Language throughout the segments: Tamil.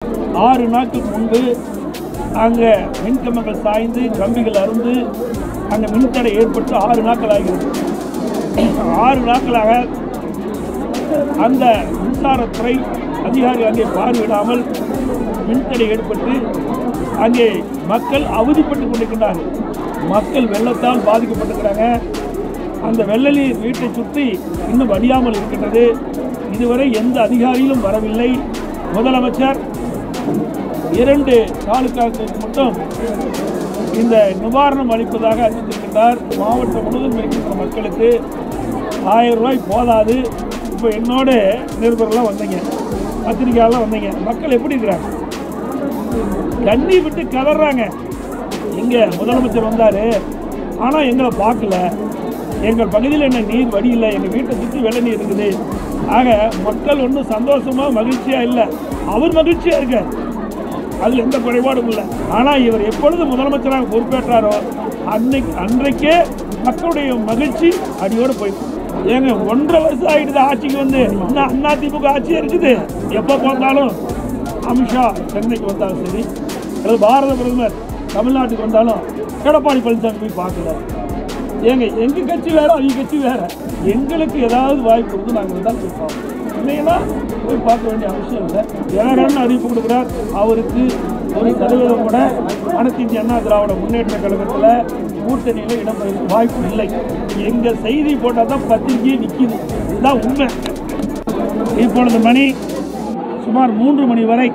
ஆறு நாட்களுக்கு முன்பு அங்கே மின்கம்பங்கள் சாய்ந்து கம்பிகள் அருந்து அங்கே மின்தடை ஏற்பட்டு ஆறு நாட்கள் ஆகிறது ஆறு நாட்களாக அந்த மின்சாரத்துறை அதிகாரி அங்கே பார்வையிடாமல் மின்தடை ஏற்பட்டு அங்கே மக்கள் அவதிப்பட்டு கொண்டிருக்கின்றார்கள் மக்கள் வெள்ளத்தால் பாதிக்கப்பட்டிருக்கிறாங்க அந்த வெள்ள நீர் வீட்டை சுற்றி இன்னும் வடியாமல் இருக்கின்றது இதுவரை எந்த அதிகாரியிலும் வரவில்லை முதலமைச்சர் இரண்டு தாலுக்காக்களுக்கு மட்டும் இந்த நிவாரணம் அளிப்பதாக அறிவித்திருக்கின்றார் மாவட்டம் முழுவதும் இருக்கின்ற மக்களுக்கு ஆயிரம் ரூபாய் போதாது இப்போ என்னோட நிருபர்லாம் வந்தீங்க பத்திரிக்கையாளர்லாம் வந்தீங்க மக்கள் எப்படி இருக்கிறாங்க கண்ணி விட்டு கதறாங்க எங்க முதலமைச்சர் வந்தார் ஆனால் எங்களை பார்க்கல எங்கள் பகுதியில் என்ன நீர் வடி இல்லை எங்கள் வீட்டை சுற்றி வெள்ள நீர் இருக்குது ஆக மக்கள் ஒன்றும் சந்தோஷமாக மகிழ்ச்சியாக இல்லை அவர் மகிழ்ச்சியாக இருக்கார் அதில் எந்த குறைபாடும் இல்லை ஆனால் இவர் எப்பொழுது முதலமைச்சராக பொறுப்பேற்றாரோ அன்னைக்கு அன்றைக்கே மக்களுடைய மகிழ்ச்சி அடியோடு போயிடும் ஏங்க ஒன்றரை வருஷம் ஆகிடுது ஆட்சிக்கு வந்து இன்னும் அதிமுக ஆட்சியே இருக்குது எப்போ பார்த்தாலும் அமித்ஷா சென்னைக்கு வந்தாலும் சரி அல்லது பாரத பிரதமர் தமிழ்நாட்டுக்கு வந்தாலும் எடப்பாடி பழனிசாமி போய் பார்க்கல ஏங்க எங்க கட்சி வேற அவங்க கட்சி வேற எங்களுக்கு ஏதாவது வாய்ப்பு இருந்து நாங்கள் இருந்தால் போய் பார்ப்போம் இல்லைன்னா போய் பார்க்க வேண்டிய அவசியம் இல்லை தினகரன் அறிவிப்பு கொடுக்குறார் அவருக்கு ஒரு சதவீதம் கூட அனைத்து இந்திய அண்ணா திராவிட முன்னேற்ற கழகத்தில் கூட்டணியில் இடம்பெற வாய்ப்பு இல்லை எங்கள் செய்தி போட்டால் தான் பத்திரிகையே நிற்கிது இதுதான் உண்மை இப்பொழுது மணி சுமார் மூன்று மணி வரை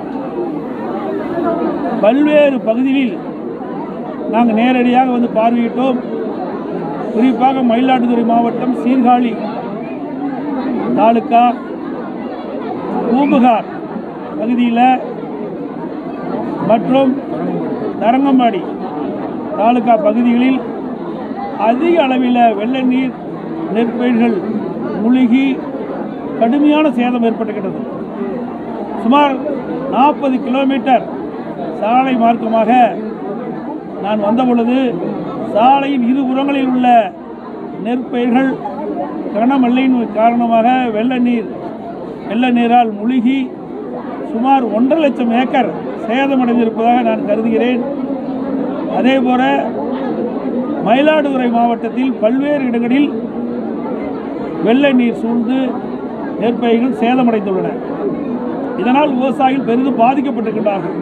பல்வேறு பகுதிகளில் நாங்கள் நேரடியாக வந்து பார்வையிட்டோம் குறிப்பாக மயிலாடுதுறை மாவட்டம் சீர்காழி தாலுக்கா பூம்புகார் பகுதியில் மற்றும் தரங்கம்பாடி தாலுகா பகுதிகளில் அதிக அளவில் வெள்ள நீர் நெற்பயிர்கள் முழுகி கடுமையான சேதம் ஏற்பட்டுகிறது சுமார் நாற்பது கிலோமீட்டர் சாலை மார்க்கமாக நான் வந்த பொழுது சாலையின் இருபுறங்களில் உள்ள நெற்பயிர்கள் கனமழையின் காரணமாக வெள்ள நீர் வெள்ள நீரால் முழுகி சுமார் ஒன்றரை லட்சம் ஏக்கர் சேதமடைந்திருப்பதாக நான் கருதுகிறேன் அதேபோல மயிலாடுதுறை மாவட்டத்தில் பல்வேறு இடங்களில் வெள்ள நீர் சூழ்ந்து நெற்பயிர்கள் சேதமடைந்துள்ளன இதனால் விவசாயிகள் பெரிதும் பாதிக்கப்பட்டிருக்கின்றார்கள்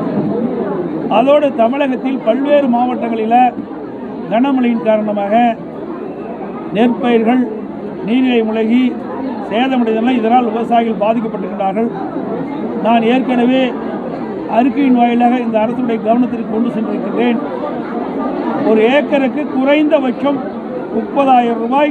அதோடு தமிழகத்தில் பல்வேறு மாவட்டங்களில் கனமழையின் காரணமாக நெற்பயிர்கள் நீர்நிலை முழகி சேதமடைந்தன இதனால் விவசாயிகள் பாதிக்கப்பட்டிருக்கிறார்கள் நான் ஏற்கனவே அறிக்கையின் வாயிலாக இந்த அரசுடைய கவனத்திற்கு கொண்டு சென்றிருக்கிறேன் ஒரு ஏக்கருக்கு குறைந்தபட்சம் முப்பதாயிரம் ரூபாய்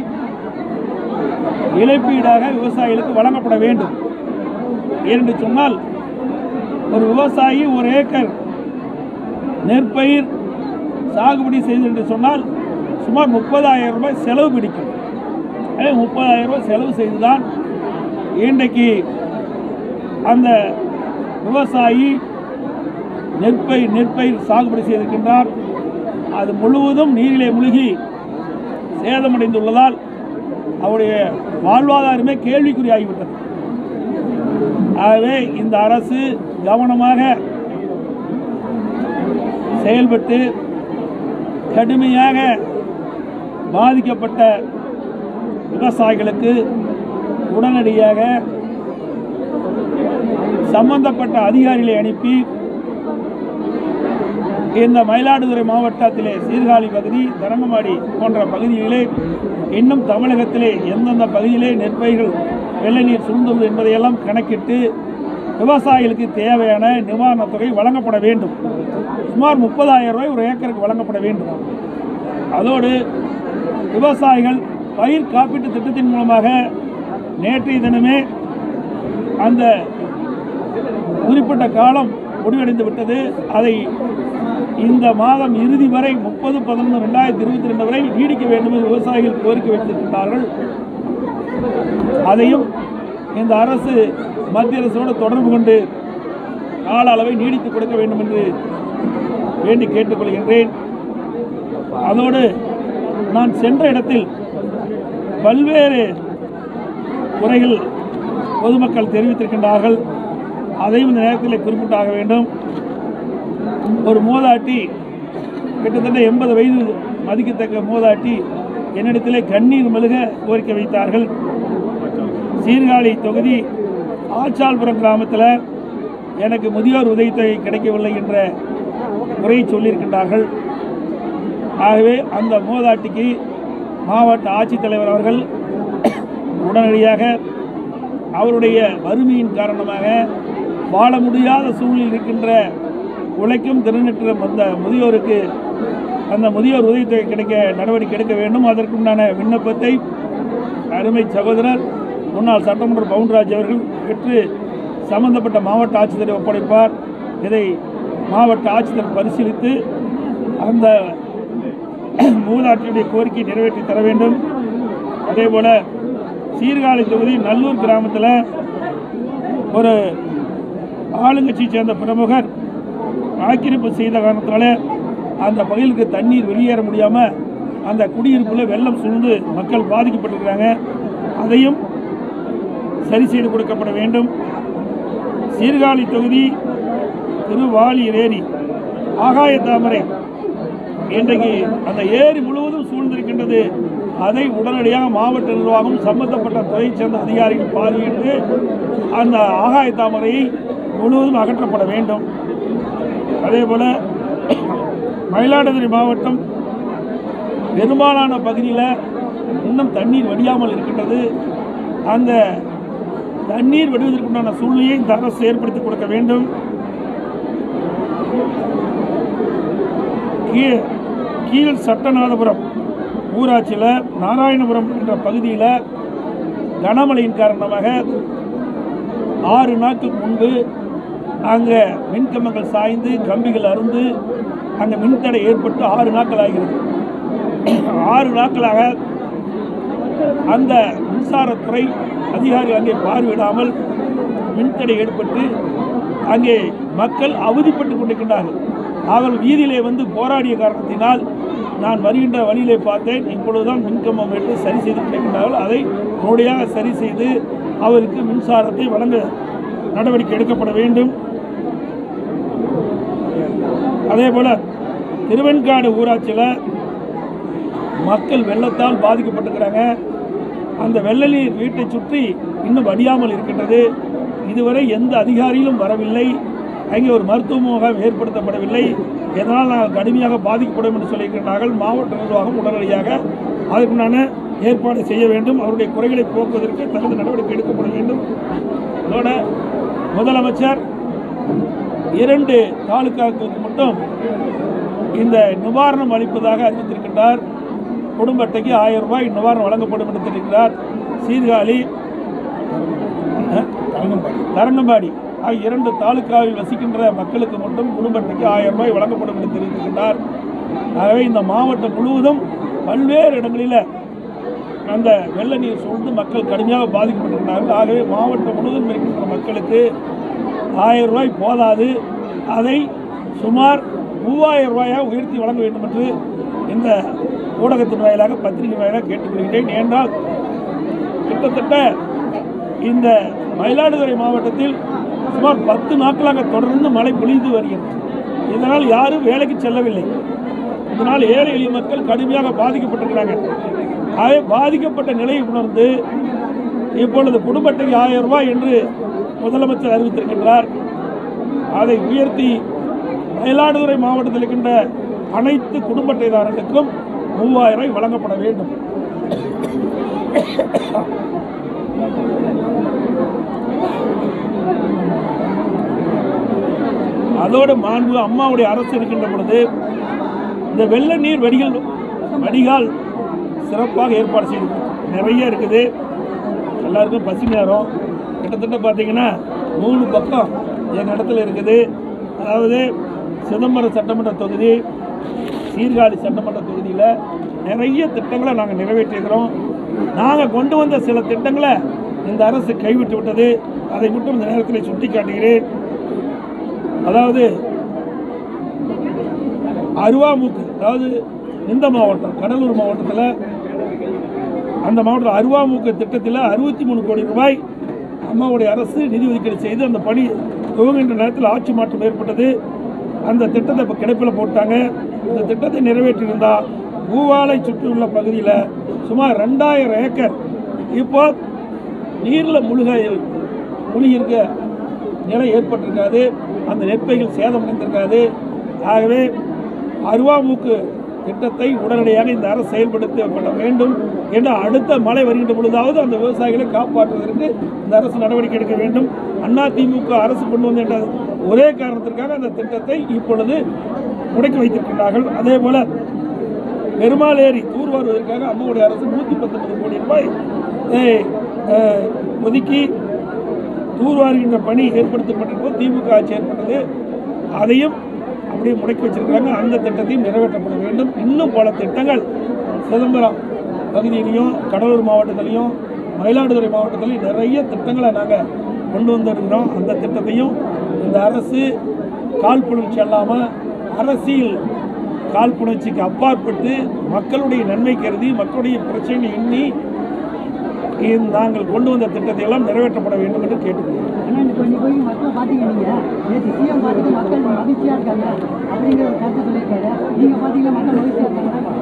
இழப்பீடாக விவசாயிகளுக்கு வழங்கப்பட வேண்டும் என்று சொன்னால் ஒரு விவசாயி ஒரு ஏக்கர் நெற்பயிர் சாகுபடி செய்து என்று சொன்னால் சுமார் முப்பதாயிரம் ரூபாய் செலவு பிடிக்கும் எனவே முப்பதாயிரம் ரூபாய் செலவு செய்துதான் இன்றைக்கு அந்த விவசாயி நெற்பயிர் நெற்பயிர் சாகுபடி செய்திருக்கின்றார் அது முழுவதும் நீரிலே மூழ்கி சேதமடைந்துள்ளதால் அவருடைய வாழ்வாதாரமே கேள்விக்குறியாகிவிட்டது ஆகவே இந்த அரசு கவனமாக செயல்பட்டு கடுமையாக பாதிக்கப்பட்ட விவசாயிகளுக்கு உடனடியாக சம்பந்தப்பட்ட அதிகாரிகளை அனுப்பி இந்த மயிலாடுதுறை மாவட்டத்திலே சீர்காழி பகுதி தரங்கம்பாடி போன்ற பகுதிகளிலே இன்னும் தமிழகத்திலே எந்தெந்த பகுதியிலே நெற்பயிர்கள் வெள்ள நீர் சூழ்ந்துள்ளது என்பதையெல்லாம் கணக்கிட்டு விவசாயிகளுக்கு தேவையான நிவாரணத் தொகை வழங்கப்பட வேண்டும் சுமார் முப்பதாயிரம் ரூபாய் ஒரு ஏக்கருக்கு வழங்கப்பட வேண்டும் அதோடு விவசாயிகள் பயிர் காப்பீட்டு திட்டத்தின் மூலமாக நேற்றைய தினமே அந்த குறிப்பிட்ட காலம் முடிவடைந்து விட்டது அதை இந்த மாதம் இறுதி வரை முப்பது பதினொன்று ரெண்டாயிரத்தி இருபத்தி ரெண்டு வரை நீடிக்க வேண்டும் என்று விவசாயிகள் கோரிக்கை வைத்திருக்கிறார்கள் அதையும் இந்த அரசு மத்திய அரசோடு தொடர்பு கொண்டு கால அளவை நீடித்து கொடுக்க வேண்டும் என்று வேண்டி கேட்டுக்கொள்கின்றேன் அதோடு நான் சென்ற இடத்தில் பல்வேறு குறைகள் பொதுமக்கள் தெரிவித்திருக்கின்றார்கள் அதையும் இந்த நேரத்தில் குறிப்பிட்டாக வேண்டும் ஒரு மூதாட்டி கிட்டத்தட்ட எண்பது வயது மதிக்கத்தக்க மூதாட்டி என்னிடத்திலே கண்ணீர் மல்க கோரிக்கை வைத்தார்கள் சீர்காழி தொகுதி ஆச்சால்புரம் கிராமத்தில் எனக்கு முதியோர் உதவித்தொகை கிடைக்கவில்லை என்ற குறையை சொல்லியிருக்கின்றார்கள் ஆகவே அந்த மூதாட்டிக்கு மாவட்ட ஆட்சித்தலைவர் அவர்கள் உடனடியாக அவருடைய வறுமையின் காரணமாக வாழ முடியாத சூழ்நிலையில் இருக்கின்ற உழைக்கும் திறனற்ற அந்த முதியோருக்கு அந்த முதியோர் உதவித்தொகை கிடைக்க நடவடிக்கை எடுக்க வேண்டும் அதற்குண்டான விண்ணப்பத்தை அருமை சகோதரர் முன்னாள் சட்டமன்ற பவுன்ராஜ் அவர்கள் பெற்று சம்பந்தப்பட்ட மாவட்ட ஆட்சித்தலைவர் ஒப்படைப்பார் இதை மாவட்ட ஆட்சித்தலைவர் பரிசீலித்து அந்த மூதாட்டியுடைய கோரிக்கையை நிறைவேற்றி தர வேண்டும் அதே போல சீர்காழி தொகுதி நல்லூர் கிராமத்தில் ஒரு ஆளுங்கட்சியை சேர்ந்த பிரமுகர் ஆக்கிரமிப்பு செய்த காரணத்தினால அந்த பகுதிகளுக்கு தண்ணீர் வெளியேற முடியாமல் அந்த குடியிருப்பில் வெள்ளம் சூழ்ந்து மக்கள் பாதிக்கப்பட்டிருக்கிறாங்க அதையும் சரி செய்து கொடுக்கப்பட வேண்டும் சீர்காழி தொகுதி திருவாலி ஏரி ஆகாய தாமரை இன்றைக்கு அந்த ஏரி முழுவதும் சூழ்ந்திருக்கின்றது அதை உடனடியாக மாவட்ட நிர்வாகம் சம்பந்தப்பட்ட துறையைச் சேர்ந்த அதிகாரிகள் பார்வையிட்டு அந்த ஆகாய தாமரையை முழுவதும் அகற்றப்பட வேண்டும் அதே போல மயிலாடுதுறை மாவட்டம் பெரும்பாலான பகுதியில் இன்னும் தண்ணீர் வடியாமல் இருக்கின்றது அந்த தண்ணீர் வடிவதற்குண்டான சூழ்நிலையை இந்த அரசு ஏற்படுத்தி கொடுக்க வேண்டும் கீழ் கீழ் சட்டநாதபுரம் ஊராட்சியில் நாராயணபுரம் என்ற பகுதியில் கனமழையின் காரணமாக ஆறு நாட்களுக்கு முன்பு அங்கே மின்கம்பங்கள் சாய்ந்து கம்பிகள் அருந்து அங்கே மின்தடை ஏற்பட்டு ஆறு நாட்கள் ஆகிறது ஆறு நாட்களாக அந்த மின்சாரத்துறை அதிகாரிகள் அங்கே பார்வையிடாமல் மின்தடை ஏற்பட்டு அங்கே மக்கள் அவதிப்பட்டு கொண்டிருக்கின்றார்கள் அவர்கள் வீதியிலே வந்து போராடிய காரணத்தினால் நான் வருகின்ற வழியிலே பார்த்தேன் இப்பொழுதுதான் மின்கம்பம் எடுத்து சரி செய்து கொண்டிருக்கின்றார்கள் அதை உடனடியாக சரி செய்து அவருக்கு மின்சாரத்தை வழங்க நடவடிக்கை எடுக்கப்பட வேண்டும் அதே போல திருவெண்காடு ஊராட்சியில் மக்கள் வெள்ளத்தால் பாதிக்கப்பட்டிருக்கிறாங்க அந்த வெள்ள நீர் வீட்டை சுற்றி இன்னும் வடியாமல் இருக்கின்றது இதுவரை எந்த அதிகாரிகளும் வரவில்லை அங்கே ஒரு மருத்துவ முகாம் ஏற்படுத்தப்படவில்லை இதனால் நாங்கள் கடுமையாக பாதிக்கப்படும் என்று சொல்லியிருக்கிறார்கள் மாவட்ட நிர்வாகம் உடனடியாக அதற்குண்டான ஏற்பாடு செய்ய வேண்டும் அவருடைய குறைகளை போக்குவதற்கு தகுந்த நடவடிக்கை எடுக்கப்பட வேண்டும் அதோட முதலமைச்சர் இரண்டு தாலுக்காக்களுக்கு மட்டும் இந்த நிவாரணம் அளிப்பதாக அறிவித்திருக்கின்றார் குடும்ப அட்டைக்கு ஆயிரம் ரூபாய் நிவாரணம் வழங்கப்படும் என்று தெரிவிக்கிறார் சீர்காழி அஹ், தரங்கம்பாடி ஆகிய இரண்டு தாலுக்காவில் வசிக்கின்ற மக்களுக்கு மட்டும் குடும்ப அட்டைக்கு ஆயிரம் ரூபாய் வழங்கப்படும் என்று தெரிவித்திருக்கின்றார் ஆகவே இந்த மாவட்டம் முழுவதும் பல்வேறு இடங்களில் அந்த வெள்ள நீர் சூழ்ந்து மக்கள் கடுமையாக பாதிக்கப்பட்டிருக்கிறார்கள் ஆகவே மாவட்டம் முழுவதும் இருக்கின்ற மக்களுக்கு ஆயிரம் ரூபாய் போதாது அதை சுமார் மூவாயிரம் ரூபாயாக உயர்த்தி வழங்க வேண்டும் என்று இந்த ஊடகத்தின் வாயிலாக பத்திரிகை வாயிலாக கேட்டுக்கொள்கிறேன் ஏனென்றால் கிட்டத்தட்ட இந்த மயிலாடுதுறை மாவட்டத்தில் சுமார் பத்து நாட்களாக தொடர்ந்து மழை பொழிந்து வருகிறது இதனால் யாரும் வேலைக்கு செல்லவில்லை இதனால் ஏழை எளிய மக்கள் கடுமையாக பாதிக்கப்பட்டிருக்கிறாங்க ஆகவே பாதிக்கப்பட்ட நிலையை உணர்ந்து இப்பொழுது குடும்ப அட்டைக்கு ஆயிரம் ரூபாய் என்று முதலமைச்சர் அறிவித்திருக்கின்றார் அதை உயர்த்தி மயிலாடுதுறை மாவட்டத்தில் இருக்கின்ற அனைத்து குடும்ப அட்டைதாரர்களுக்கும் மூவாயிரம் ரூபாய் வழங்கப்பட வேண்டும் அதோடு மாண்பு அம்மாவுடைய அரசு இருக்கின்ற பொழுது இந்த வெள்ள நீர் வடிகள் வடிகால் சிறப்பாக ஏற்பாடு செய்து நிறைய இருக்குது எல்லாருக்கும் பசி நேரம் கிட்டத்தட்ட பார்த்தீங்கன்னா மூணு பக்கம் எங்கள் இடத்துல இருக்குது அதாவது சிதம்பரம் சட்டமன்ற தொகுதி சீர்காழி சட்டமன்ற தொகுதியில் நிறைய திட்டங்களை நாங்கள் நிறைவேற்றியிருக்கிறோம் நாங்கள் கொண்டு வந்த சில திட்டங்களை இந்த அரசு கைவிட்டு விட்டது அதை மட்டும் இந்த நேரத்தில் சுட்டி காட்டுகிறேன் அதாவது அருவாமூக்கு அதாவது இந்த மாவட்டம் கடலூர் மாவட்டத்தில் அந்த மாவட்டத்தில் அருவாமூக்கு திட்டத்தில் அறுபத்தி மூணு கோடி ரூபாய் அம்மாவுடைய அரசு நிதி ஒதுக்கீடு செய்து அந்த பணி துவங்குகின்ற நேரத்தில் ஆட்சி மாற்றம் ஏற்பட்டது அந்த திட்டத்தை இப்போ கிடப்பில் போட்டாங்க இந்த திட்டத்தை நிறைவேற்றியிருந்தால் பூவாலை சுற்றியுள்ள பகுதியில் சுமார் ரெண்டாயிரம் ஏக்கர் இப்போ நீரில் முழுக முழுகியிருக்க நிலை ஏற்பட்டிருக்காது அந்த நெற்பைகள் சேதமடைந்திருக்காது ஆகவே அருவாமூக்கு திட்டத்தை உடனடியாக இந்த அரசு செயல்படுத்தப்பட வேண்டும் என்று அடுத்த மழை வருகின்ற பொழுதாவது அந்த விவசாயிகளை காப்பாற்றுவதற்கு இந்த அரசு நடவடிக்கை எடுக்க வேண்டும் அதிமுக அரசு கொண்டு வந்த என்ற ஒரே காரணத்திற்காக அந்த திட்டத்தை இப்பொழுது முடக்கி வைத்திருக்கிறார்கள் அதே போல பெருமாள் ஏரி தூர்வாருவதற்காக அம்மாவுடைய அரசு நூற்றி பத்தொன்பது கோடி ரூபாய் ஏய், அஹ், ஒதுக்கி தூர்வாருகின்ற பணி ஏற்படுத்தப்பட்டிருப்போது திமுக ஆட்சி ஏற்பட்டது அதையும் அப்படியே முடக்கி வச்சிருக்காங்க அந்த திட்டத்தையும் நிறைவேற்றப்பட வேண்டும் இன்னும் பல திட்டங்கள் சிதம்பரம் பகுதியிலையும் கடலூர் மாவட்டத்திலையும் மயிலாடுதுறை மாவட்டத்திலையும் நிறைய திட்டங்களை நாங்கள் கொண்டு வந்திருக்கிறோம் அந்த திட்டத்தையும் இந்த அரசு காழ்ப்புணர்ச்சி அல்லாமல் அரசியல் காழ்ப்புணர்ச்சிக்கு அப்பாற்பட்டு மக்களுடைய நன்மை கருதி மக்களுடைய பிரச்சனை எண்ணி இந்த நாங்கள் கொண்டு வந்த திட்டத்தை எல்லாம் நிறைவேற்றப்பட வேண்டும் என்று கேட்டுக்கொள்கிறேன் ஆனால் இப்போ நீ போய் மக்களை பார்த்தீங்க நீங்கள் நேற்று சிஎம் பார்த்துட்டு மக்கள் மகிழ்ச்சியாக இருக்காங்க அப்படிங்கிற ஒரு கருத்து சொல்லியிருக்காரு நீங்கள் பார்த்தீங்கன்னா மக்கள் மகிழ்ச்சியாக இருக்காங்க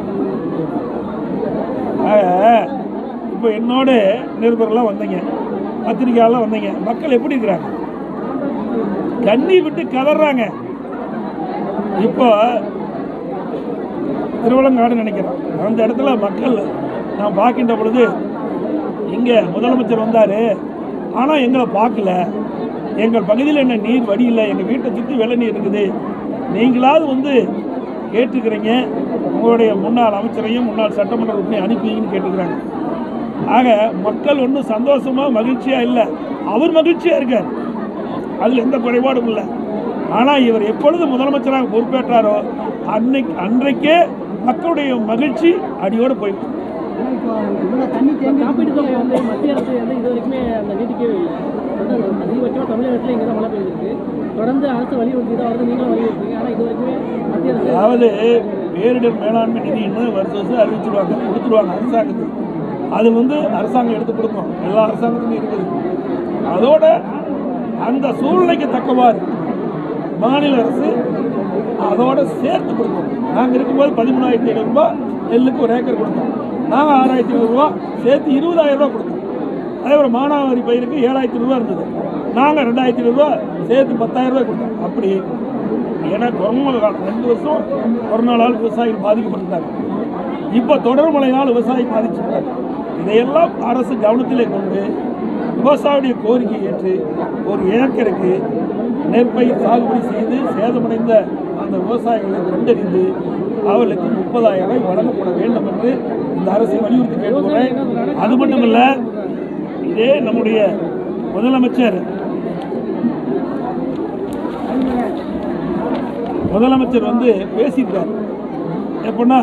ஆக, இப்போ என்னோட நிருபர்லாம் வந்தீங்க பத்திரிக்கையாளர்லாம் வந்தீங்க மக்கள் எப்படி இருக்கிறாங்க கண்ணி விட்டு கதறாங்க இப்போ திருவள்ளங்காடு நினைக்கிறேன் அந்த இடத்துல மக்கள் நான் பார்க்கின்ற பொழுது இங்கே முதலமைச்சர் வந்தார் ஆனால் எங்களை பார்க்கல எங்கள் பகுதியில் என்ன நீர் வடியில்லை எங்கள் வீட்டை சுற்றி வெள்ள நீர் இருக்குது நீங்களாவது வந்து கேட்டுக்கிறீங்க உங்களுடைய முன்னாள் அமைச்சரையும் முன்னாள் சட்டமன்ற உறுப்பினை அனுப்பிங்கன்னு கேட்டுக்கிறாங்க ஆக மக்கள் ஒன்றும் சந்தோஷமாக மகிழ்ச்சியாக இல்லை அவர் மகிழ்ச்சியாக இருக்கார் அதில் எந்த குறைபாடும் இல்லை ஆனால் இவர் எப்பொழுது முதலமைச்சராக பொறுப்பேற்றாரோ அன்னைக்கு அன்றைக்கே மக்களுடைய மகிழ்ச்சி அடியோடு போயிடும் ஆனால் இப்போ இவ்வளோ தண்ணி தேங்கி காப்பீட்டு தொகை வந்து மத்திய அரசு வந்து இது வரைக்குமே அந்த நீட்டிக்கவே இல்லை வந்து அதிகபட்சமாக தமிழகத்தில் இங்கே தான் மழை பெய்ஞ்சிருக்கு தொடர்ந்து அரசு வலியுறுத்தி தான் வருது நீங்களும் வலியுறுத்துறீங்க ஆனால் இது வரைக்குமே மத்திய அரசு அதாவது பேரிடர் மேலாண்மை நிதின்னு வருஷம் வருஷம் அறிவிச்சிருவாங்க கொடுத்துருவாங்க அரசாங்கத்துக்கு அது வந்து அரசாங்கம் எடுத்து கொடுக்கும் எல்லா அரசாங்கத்துக்கும் இருக்குது அதோட அந்த சூழ்நிலைக்கு தக்கவாறு மாநில அரசு அதோட சேர்த்து கொடுக்கும் நாங்கள் இருக்கும்போது பதிமூணாயிரத்தி ஐநூறுரூபா நெல்லுக்கு ஒரு ஏக்கர் கொடுத்தோம் நாங்கள் ஆறாயிரத்தி ஐநூறுரூவா சேர்த்து இருபதாயிரம் ரூபா கொடுத்தோம் அதே போல் மானாவாரி பயிருக்கு ஏழாயிரத்தி ரூபா இருந்தது நாங்கள் ரெண்டாயிரத்தி ரூபா சேர்த்து பத்தாயிரம் ரூபாய் கொடுத்தோம் அப்படி ஏன்னா கொரோனா காலம் ரெண்டு வருஷம் கொரோனாவால் விவசாயிகள் பாதிக்கப்பட்டிருந்தாங்க இப்போ தொடர் மழையினால் விவசாயி பாதிச்சிருக்காங்க இதையெல்லாம் அரசு கவனத்திலே கொண்டு விவசாயியுடைய கோரிக்கையை ஏற்று ஒரு ஏக்கருக்கு நெற்பயிர் சாகுபடி செய்து சேதமடைந்த அந்த விவசாயிகளை கண்டறிந்து அவர்களுக்கு முப்பதாயிரம் ரூபாய் வழங்கப்பட வேண்டும் என்று இந்த அரசை வலியுறுத்தி கேட்டுக்கொள்கிறேன் அது மட்டும் இல்லை இதே நம்முடைய முதலமைச்சர் முதலமைச்சர் வந்து பேசியிருக்கார் எப்படின்னா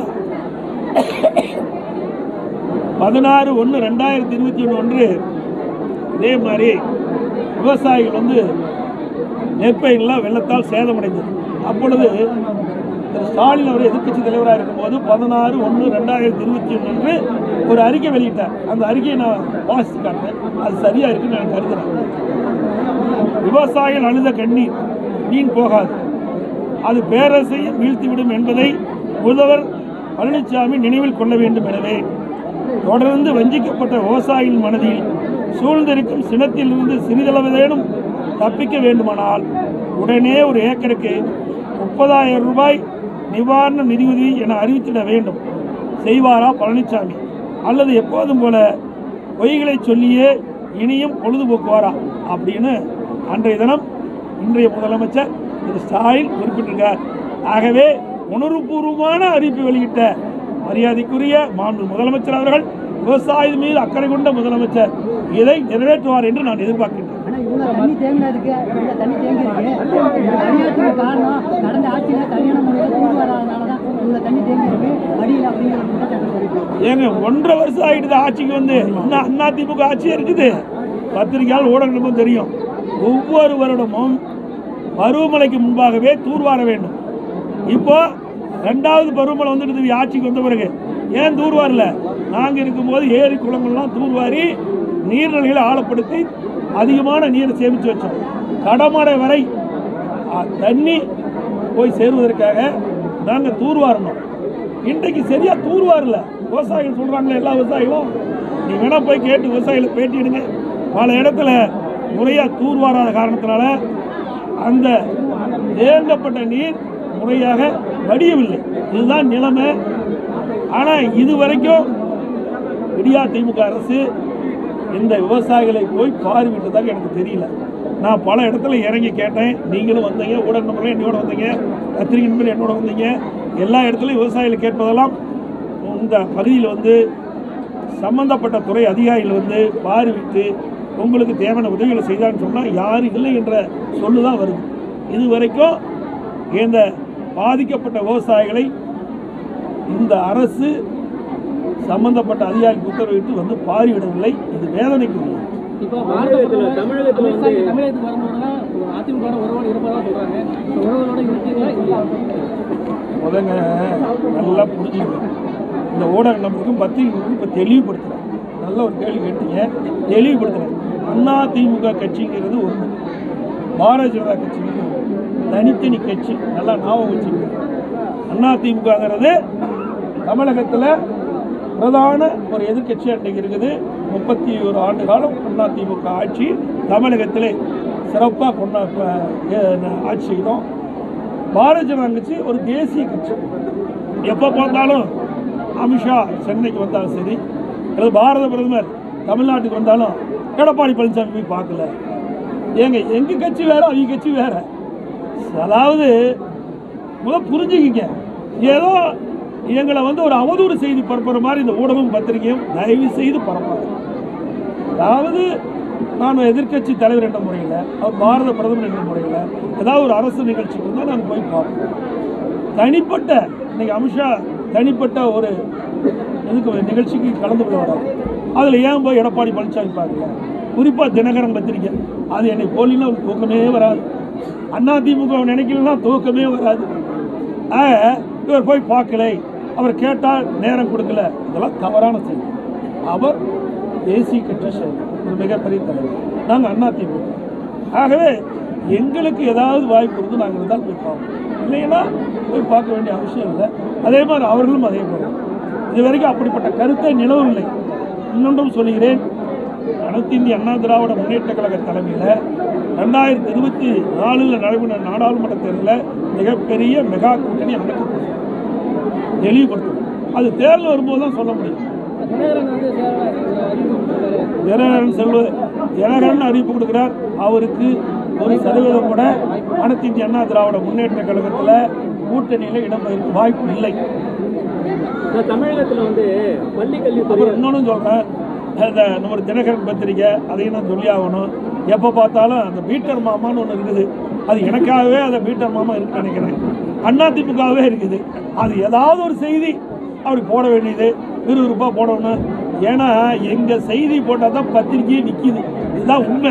பதினாறு ஒன்று ரெண்டாயிரத்தி இருபத்தி ஒன்று ஒன்று இதே மாதிரி விவசாயிகள் வந்து நெற்பயிரெல்லாம் வெள்ளத்தால் சேதமடைந்தது அப்பொழுது திரு ஸ்டாலின் அவர் எதிர்க்கட்சி தலைவராக இருக்கும்போது பதினாறு ஒன்று ரெண்டாயிரத்தி இருபத்தி ஒன்று அன்று ஒரு அறிக்கை வெளியிட்டார் அந்த அறிக்கையை நான் வாசித்து காட்டுறேன் அது சரியாக இருக்குன்னு நான் கருதுறேன் விவசாயிகள் அழுத கண்ணீர் வீண் போகாது அது பேரரசையை வீழ்த்திவிடும் என்பதை முதல்வர் பழனிசாமி நினைவில் கொள்ள வேண்டும் எனவே தொடர்ந்து வஞ்சிக்கப்பட்ட விவசாயிகள் மனதில் சூழ்ந்திருக்கும் சினத்திலிருந்து சிறிதளவேனும் தப்பிக்க வேண்டுமானால் உடனே ஒரு ஏக்கருக்கு முப்பதாயிரம் ரூபாய் நிவாரண நிதியுதவி என அறிவித்திட வேண்டும் செய்வாரா பழனிசாமி அல்லது எப்போதும் போல பொய்களை சொல்லியே இனியும் பொழுதுபோக்குவாரா அப்படின்னு அன்றைய தினம் இன்றைய முதலமைச்சர் திரு ஸ்டாலின் குறிப்பிட்டிருக்கார் ஆகவே உணர்வுபூர்வமான அறிவிப்பு வெளியிட்ட மரியாதைக்குரிய மாண்பு முதலமைச்சர் அவர்கள் விவசாயத்தின் மீது அக்கறை கொண்ட முதலமைச்சர் இதை நிறைவேற்றுவார் என்று நான் எதிர்பார்க்கின்றேன் ஆனால் இவ்வளோ தண்ணி தேங்கினதுக்கு இவ்வளோ தண்ணி தேங்கியிருக்கு இந்த தனியாத்துக்கு காரணம் கடந்த ஆட்சியில் சரியான முறையில் தூர் வராதனால தான் இவ்வளோ தண்ணி தேங்கியிருக்கு அடியில் அப்படிங்கிற ஒரு குற்றச்சாட்டு சொல்லிட்டு ஏங்க ஒன்றரை வருஷம் ஆகிடுது ஆட்சிக்கு வந்து இன்னும் அண்ணா திமுக ஆட்சியே இருக்குது பத்திரிகையால் ஊடகங்களுக்கும் தெரியும் ஒவ்வொரு வருடமும் பருவமழைக்கு முன்பாகவே தூர்வார வேண்டும் இப்போ ரெண்டாவது பருவமழை வந்துடுது ஆட்சிக்கு வந்த பிறகு ஏன் தூர்வாரல நாங்கள் இருக்கும்போது ஏரி குளங்கள்லாம் தூர்வாரி நீர்நிலைகளை ஆழப்படுத்தி அதிகமான நீரை சேமித்து வச்சோம் கடமடை வரை ஆ, தண்ணி போய் சேருவதற்காக நாங்கள் தூர்வாரணும் இன்றைக்கு சரியா தூர்வாரல விவசாயிகள் சொல்றாங்களே எல்லா விவசாயிகளும் நீ வேணா போய் கேட்டு விவசாயிகளை பேட்டிடுங்க பல இடத்துல முறையா தூர்வாராத காரணத்தினால அந்த தேங்கப்பட்ட நீர் முறையாக வடியவில்லை இதுதான் நிலைமை ஆனா இது வரைக்கும் விடியா திமுக அரசு இந்த விவசாயிகளை போய் பார்வையிட்டதாக எனக்கு தெரியல நான் பல இடத்துல இறங்கி கேட்டேன் நீங்களும் வந்தீங்க ஊடக நம்பர்களும் என்னோட வந்தீங்க பத்திரிகை நண்பர்கள் என்னோட வந்தீங்க எல்லா இடத்துலையும் விவசாயிகள் கேட்பதெல்லாம் இந்த பகுதியில் வந்து சம்பந்தப்பட்ட துறை அதிகாரிகள் வந்து பார்வையிட்டு உங்களுக்கு தேவையான உதவிகளை செய்தான்னு சொன்னால் யாரும் இல்லை என்ற சொல்லு தான் வருது இது வரைக்கும் இந்த பாதிக்கப்பட்ட விவசாயிகளை இந்த அரசு சம்பந்தப்பட்ட அதிகாரிக்கு உத்தரவிட்டு வந்து பார்வையிடவில்லை இது வேதனைக்குரியது இப்போ தமிழகத்துல- தமிழகத்துல வந்து- தமிழகத்துக்கு தமிழகத்துக்கு வரும்போதுலாம் அதிமுக உறவோடு இருப்பதா சொல்றாங்க இந்த உறவுகளோட இருக்கீங்களா இல்லையா முதங்க நல்லா புரிஞ்சுக்கணும் இந்த ஊடக நம்பருக்கும் பத்திரிகைக்கும் இப்போ தெளிவுபடுத்துகிறேன் நல்ல ஒரு கேள்வி கேட்டீங்க தெளிவுபடுத்துகிறேன் அண்ணா திமுக கட்சிங்கிறது ஒன்று பாரதிய ஜனதா கட்சிங்கிறது ஒண்ணு. தனித்தனி கட்சி நல்லா ஞாபகம் வச்சுக்கணும் அண்ணா திமுகங்கிறது தமிழகத்தில் பிரதான ஒரு எதிர்க்கட்சி அன்றைக்கு இருக்குது முப்பத்தி ஒரு ஆண்டு காலம் அண்ணா திமுக ஆட்சி தமிழகத்திலே சிறப்பாக கொண்டா ப- ஏ- ஆட்சி செய்தோம் பாரதிய ஜனதா கட்சி ஒரு தேசிய கட்சி எப்போ பார்த்தாலும் அமித்ஷா சென்னைக்கு வந்தாலும் சரி அல்லது பாரத பிரதமர் தமிழ்நாட்டுக்கு வந்தாலும் எடப்பாடி பழனிசாமி போய் பார்க்கல ஏங்க எங்க கட்சி வேற அவங்க கட்சி வேற அதாவது முத புரிஞ்சுக்கிங்க ஏதோ எங்களை வந்து ஒரு அவதூறு செய்தி பரப்புற மாதிரி இந்த ஊடகம் பத்திரிகையும் தயவு செய்து பரப்பாது அதாவது நான் எதிர்க்கட்சி தலைவர் என்ற முறையில் அவர் பாரத பிரதமர் என்ற முறையில் ஏதாவது ஒரு அரசு நிகழ்ச்சிக்கு வந்தால் நாங்கள் போய் பார்ப்போம் தனிப்பட்ட இன்னைக்கு அமித்ஷா தனிப்பட்ட ஒரு இதுக்கு நிகழ்ச்சிக்கு கலந்து கொள்ள வராது அதில் ஏன் போய் எடப்பாடி பழனிசாமி பார்க்கல குறிப்பாக தினகரன் பத்திரிக்கை அது என்னை போலின்னா ஒரு தூக்கமே வராது அண்ணா திமுக நினைக்கலன்னா தூக்கமே வராது ஆக இவர் போய் பார்க்கலை அவர் கேட்டால் நேரம் கொடுக்கல இதெல்லாம் தவறான செய்தி அவர் தேசிய கட்சி செயலர் ஒரு மிகப்பெரிய தலைவர் நாங்கள் அண்ணா திமுக ஆகவே எங்களுக்கு ஏதாவது வாய்ப்பு இருந்து நாங்கள் இருந்தால் போய் பார்ப்போம் இல்லைன்னா போய் பார்க்க வேண்டிய அவசியம் இல்லை அதே மாதிரி அவர்களும் அதே போல இது வரைக்கும் அப்படிப்பட்ட கருத்தை நிலவவில்லை இன்னொன்றும் சொல்கிறேன் அனைத்து இந்திய அண்ணா திராவிட முன்னேற்ற கழக தலைமையில் ரெண்டாயிரத்தி இருபத்தி நாலில் நடைபெற்ற நாடாளுமன்ற தேர்தலில் மிகப்பெரிய மெகா கூட்டணி அமைக்கப்படும் தெளிவுபடுத்தணும் அது தேர்தல் வரும்போது தான் சொல்ல முடியும் தினகரன் வந்து சேரலாம் அறிவிப்பு கொடுத்தாரு. தினகரன் செல்வ தினகரன் அறிவிப்பு கொடுக்கிறார் அவருக்கு ஒரு சதவீதம் கூட அனைத்து இந்திய அண்ணா திராவிட முன்னேற்ற கழகத்தில் கூட்டணியில் இடம்பெறும் வாய்ப்பு இல்லை இப்ப தமிழகத்துல வந்து பள்ளி கல்வித்துறை அப்புறம் இன்னொன்று சொல்கிறேன் அந்த நம்ம தினகரன் பத்திரிக்கை அதையும் நான் சொல்லி ஆகணும் எப்போ பார்த்தாலும் அந்த பீட்டர் மாமான்னு ஒன்று இருக்குது அது எனக்காகவே அந்த பீட்டர் மாமா இருக்குன்னு நினைக்கிறேன் அண்ணா திமுகவே இருக்குது அது ஏதாவது ஒரு செய்தி அப்படி போட வேண்டியது விறுவிறுப்பாக போடணும் ஏன்னா எங்கள் செய்தி போட்டால் தான் பத்திரிக்கையே நிற்கிது இதுதான் உண்மை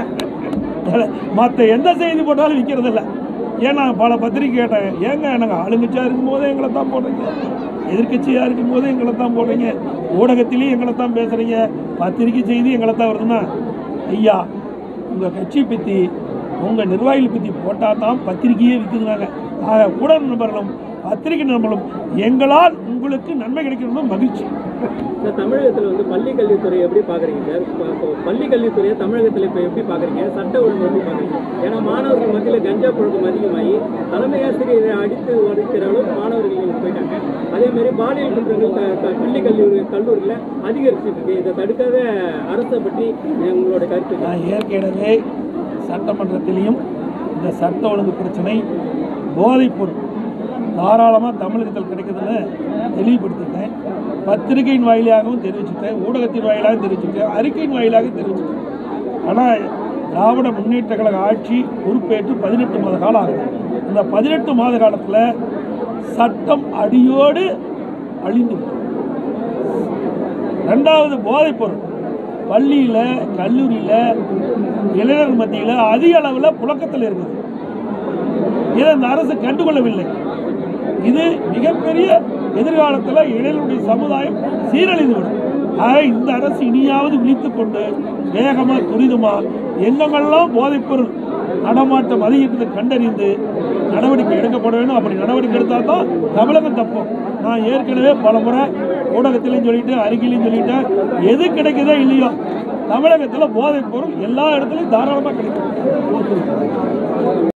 மற்ற எந்த செய்தி போட்டாலும் விற்கிறது இல்லை ஏன்னா பல பத்திரிக்கை கேட்டேன் ஏங்க நாங்கள் ஆளுங்கட்சியாக இருக்கும்போதே எங்களை தான் போடுறீங்க எதிர்க்கட்சியாக இருக்கும்போதே எங்களை தான் போடுறீங்க ஊடகத்திலையும் எங்களை தான் பேசுகிறீங்க பத்திரிக்கை செய்தி எங்களை தான் வருதுன்னா ஐயா உங்கள் கட்சி பற்றி உங்கள் நிர்வாகிகள் பற்றி போட்டால் தான் பத்திரிக்கையே விற்குதுனாங்க ஆக ஊடக நண்பர்களும் பத்திரிகை நண்பர்களும் எங்களால் உங்களுக்கு நன்மை கிடைக்கணும் மகிழ்ச்சி இந்த தமிழகத்துல வந்து பள்ளி கல்வித்துறை எப்படி பாக்குறீங்க சார் இப்ப- இப்போ பள்ளி கல்வித்துறையை தமிழகத்துல இப்ப எப்படி பாக்குறீங்க சட்ட ஒழுங்கு எப்படி பாக்குறீங்க ஏன்னா மாணவர்கள் மத்தியில கஞ்சா புழக்கம் அதிகமாகி தலைமை ஆசிரியரை அடித்து உடைக்கிற அளவுக்கு மாணவர்கள் இன்னைக்கு போயிட்டாங்க அதே மாதிரி பாலியல் குற்றங்கள் க- க- பள்ளி கல்லூரி கல்லூரியில் அதிகரிச்சுட்டு இருக்கு இதை தடுக்காத அரசை பற்றி உங்களோட கருத்து என்ன? நான் ஏற்கனவே சட்டமன்றத்திலையும் இந்த சட்ட ஒழுங்கு பிரச்சனை போதைப் பொருள் தாராளமாக தமிழகத்தில் கிடைக்குதுன்னு தெளிவுபடுத்திட்டேன் பத்திரிகையின் வாயிலாகவும் தெரிவிச்சுட்டேன் ஊடகத்தின் வாயிலாகவும் தெரிவிச்சுட்டேன் அறிக்கையின் வாயிலாக தெரிவிச்சுட்டேன் ஆனால் திராவிட முன்னேற்ற கழக ஆட்சி பொறுப்பேற்று பதினெட்டு மாத காலம் ஆகுது இந்த பதினெட்டு மாத காலத்தில் சட்டம் அடியோடு அழிந்து விட்டது. ரெண்டாவது போதைப் பொருள் பள்ளியில் கல்லூரியில் இளைஞர் மத்தியில் அதிக அளவில் புழக்கத்தில் இருக்குது இதை இந்த அரசு கண்டுகொள்ளவில்லை இது மிகப்பெரிய எதிர்காலத்தில் இளைஞருடைய சமுதாயம் சீரழிந்துவிடும் ஆக இந்த அரசு இனியாவது விழித்துக் கொண்டு வேகமாக துரிதமாக எங்கெங்கெல்லாம் போதைப்பொருள் நடமாட்டம் அதிகரித்ததை கண்டறிந்து நடவடிக்கை எடுக்கப்பட வேண்டும் அப்படி நடவடிக்கை எடுத்தால் தான் தமிழகம் தப்பும் நான் ஏற்கனவே பல முறை ஊடகத்திலையும் சொல்லிட்டேன் அறிக்கையிலையும் சொல்லிட்டேன் எது கிடைக்குதோ இல்லையோ தமிழகத்தில் போதைப் பொருள் எல்லா இடத்துலையும் தாராளமாக கிடைக்கும்